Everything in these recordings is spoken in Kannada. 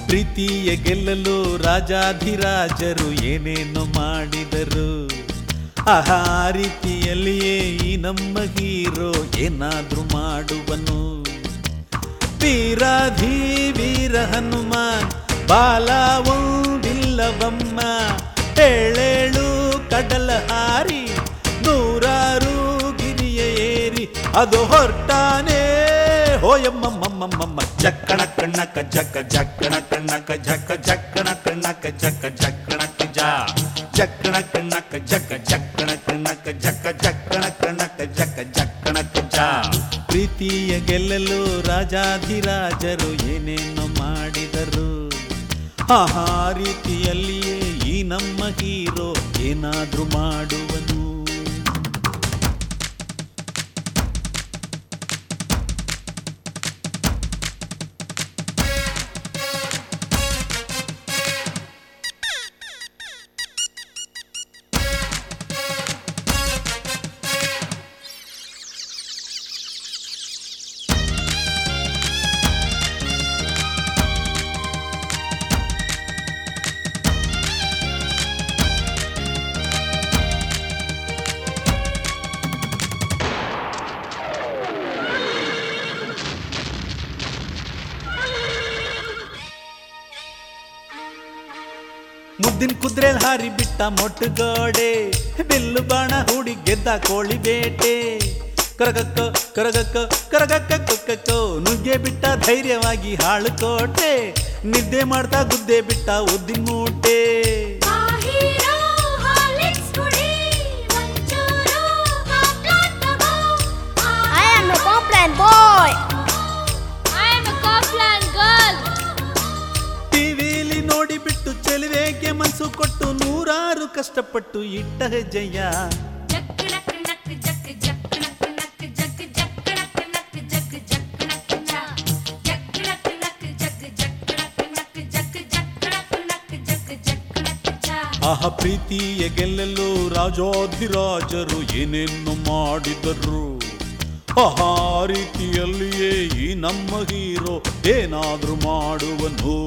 ಪ್ರೀತಿಯ ಗೆಲ್ಲಲು ರಾಜಾಧಿರಾಜರು ಏನೇನು ಮಾಡಿದರು ಆಹಾ ರೀತಿಯಲ್ಲಿಯೇ ಈ ನಮ್ಮ ಹೀರೋ ಏನಾದ್ರೂ ಮಾಡುವನು ವೀರಾಧಿ ವೀರ ಹನುಮಾನ್ ಬಾಲ ಒಂದಿಲ್ಲವಮ್ಮ ಏಳೇಳು ಕಡಲ ಹಾರಿ ನೂರಾರು ಗಿರಿಯ ಏರಿ ಅದು ಹೊರಟಾನೆ ಹೋಯಮ್ಮಮ್ಮಮ್ಮಮ್ಮ ಜಕ್ಕಣ ಕಣ್ಣಕ ಜಕ್ಕ ಜಕ್ಕಣ ಕಣ್ಣಕ ಜಕ್ಕ ಜಕ್ಕಣ ಕಣ್ಣಕ ಜಕ್ಕ ಜಕ್ಕಣಕ ಜಾ ಜಕ್ಕಣ ಕಣ್ಣಕ ಜಕ್ಕ ಜಕ್ಕಣ ಕಣ್ಣಕ ಜಕ್ಕ ಜಕ್ಕಣ ಕಣ್ಣಕ ಜಕ್ಕ ಜಕ್ಕಣಕ ಜಾ ಪ್ರೀತಿಯ ಗೆಲ್ಲಲು ರಾಜಾಧಿರಾಜರು ಏನೇನು ಮಾಡಿದರು ಆಹಾ ರೀತಿಯಲ್ಲಿಯೇ ಈ ನಮ್ಮ ಹೀರೋ ಏನಾದ್ರೂ ಮಾಡುವನು ಮುದ್ದಿನ ಕುದ್ರೆಲ್ ಹಾರಿ ಬಿಟ್ಟ ಮೊಟ್ಟುಗೋಡೆ ಬಿಲ್ಲು ಬಾಣ ಹೂಡಿ ಗೆದ್ದ ಕೋಳಿ ಬೇಟೆ ಕರಗಕ್ಕ ಕರಗಕ್ಕ ಕರಗಕ್ಕ ಕೊಕ್ಕಕ್ಕೋ ನುಗ್ಗೆ ಬಿಟ್ಟ ಧೈರ್ಯವಾಗಿ ಹಾಳು ಕೋಟೆ ನಿದ್ದೆ ಮಾಡ್ತಾ ಗುದ್ದೆ ಬಿಟ್ಟ ಉದ್ದಿನ ಮೂಟೆ ಆ ಹೀರೋ ಹಾಲಿಕ್ಸ್ ಕುಡಿ ಒಂಚೂರು ಕಾಂಪ್ಲಾನ್ ತಗೋ I am a Complan boy. I am a Complan girl ಟಿವಿಲಿ ನೋಡಿ ಬಿಟ್ಟು ಚೆಲುವೆಗೆ ಮನಸ್ಸು ಕೊಟ್ಟು ನೂರಾರು ಕಷ್ಟಪಟ್ಟು ಇಟ್ಟ ಹೆಜ್ಜೆಯ ಜಕ್ ನಕ್ ನಕ್ ಜಕ್ ಜಕ್ ನಕ್ ನಕ್ ಜಕ್ ಜಕ್ ನಕ್ ನಕ್ ಜಕ್ ಜಕ್ ನಕ್ ಚಾ ಜಕ್ ನಕ್ ನಕ್ ಜಕ್ ಜಕ್ ನಕ್ ನಕ್ ಜಕ್ ಜಕ್ ನಕ್ ನಕ್ ಜಕ್ ಜಕ್ ನಕ್ ಚಾ ಆಹ ಪ್ರೀತಿಯ ಗೆಲ್ಲಲು ರಾಜಾಧಿರಾಜರು ಏನೇನು ಮಾಡಿದರು ಆಹಾ ರೀತಿಯಲ್ಲಿಯೇ ಈ ನಮ್ಮ ಹೀರೋ ಏನಾದ್ರೂ ಮಾಡುವನು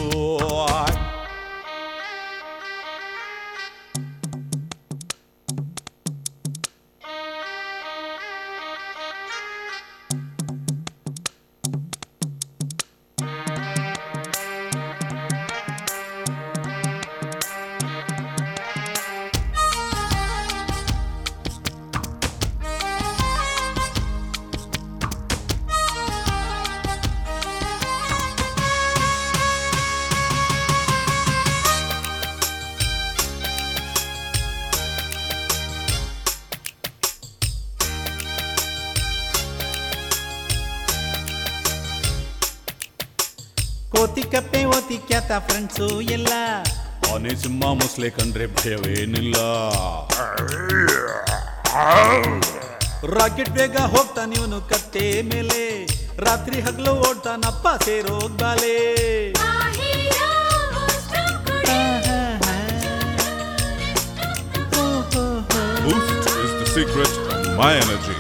ಕೋತಿ ಕಪ್ಪೆ ಓತಿ ಕ್ಯಾತ ಫ್ರೆಂಡ್ಸು ಎಲ್ಲ ಆನೆ ಸಿಂಹ ಮೊಸಳೆ ಕಂಡ್ರೆ ಭಯವೇನಿಲ್ಲ ರಾಕೆಟ್ ಬೇಗ ಹೋಗ್ತಾನ ಇವನು ಕತ್ತೆ ಮೇಲೆ ರಾತ್ರಿ ಹಗಲು ಓಡ್ತಾನಪ್ಪ ಸೇರೋಗ್ಬಾಲೆ ಆ ಹೀರೋ ಸ್ಟ್ರಾಂಗ್ ಕುಡಿ Boost is the secret of my energy.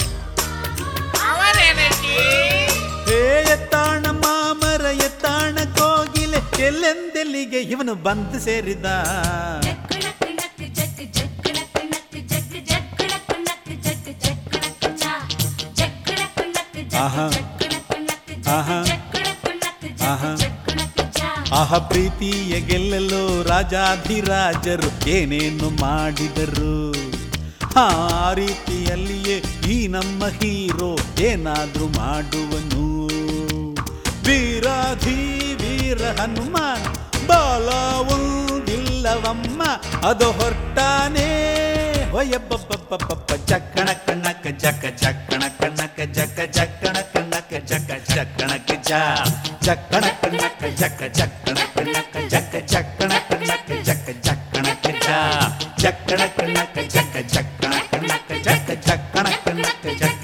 ಹೇ ಎತ್ತಾಣ ಮಾಮರ ಎತ್ತಾಣ ಕೋಗಿಲೆ ಎಲ್ಲೆಂದೆಲ್ಲಿಗೆ ಇವನು ಬಂದು ಸೇರಿದ ಜಕ್ ನಕ್ ನಕ್ ಜಕ್ ಜಕ್ ನಕ್ ನಕ್ ಜಕ್ ಜಕ್ ನಕ್ ನಕ್ ಜಕ್ ಜಕ್ ನಕ್ ಚಾ ಜಕ್ ನಕ್ ನಕ್ ಜಕ್ ಆಹಾ. ಜಕ್ ನಕ್ ನಕ್ ಜಕ್ ಆಹಾ. ಜಕ್ ನಕ್ ನಕ್ ಜಕ್ ಆಹಾ. ಜಕ್ ನಕ್ ಚಾ ಆಹ ಪ್ರೀತಿಯ ಗೆಲ್ಲಲು ರಾಜಾಧಿರಾಜರು ಏನೇನು ಮಾಡಿದರು ಆ ರೀತಿಯಲ್ಲಿಯೇ ಈ ನಮ್ಮ ಹೀರೋ ಏನಾದ್ರೂ ಮಾಡುವನು ವೀರಾಧಿ ವೀರ ಹನುಮಾನ್ ಬಾಲ ಒಂದಿಲ್ಲವಮ್ಮ ಅದು ಹೊರಟಾನೆ ಹೊಯ್ಯಬ್ಬಬ್ಬಬ್ಬಬ್ಬ ಜಕ್ಕಣ ಕಣ್ಣಕ ಜಕ್ಕ ಜಕ್ಕಣ ಕಣ್ಣಕ ಜಕ್ಕ ಜಕ್ಕಣ ಕಣ್ಣಕ ಜಕ್ಕ ಜಕ್ಕಣಕ ಜಾ ಜಕ್ಕಣ ಕಣ್ಣಕ ಜಕ್ಕ ಜಕ್ಕಣ ಕಣ್ಣಕ ಜಕ್ಕ ಜಕ್ಕಣ ಕಣ್ಣಕ ಜಕ್ಕ ಜಕ್ಕಣಕ ಜಾ ಜಕ್ಕಣ ಕಣ್ಣಕ ಜಕ್ಕ ಜಕ್ಕಣ ಕಣ್ಣಕ ಜಕ್ಕ ಜಕ್ಕಣ ಕಣ್ಣಕ ಜಕ್ಕ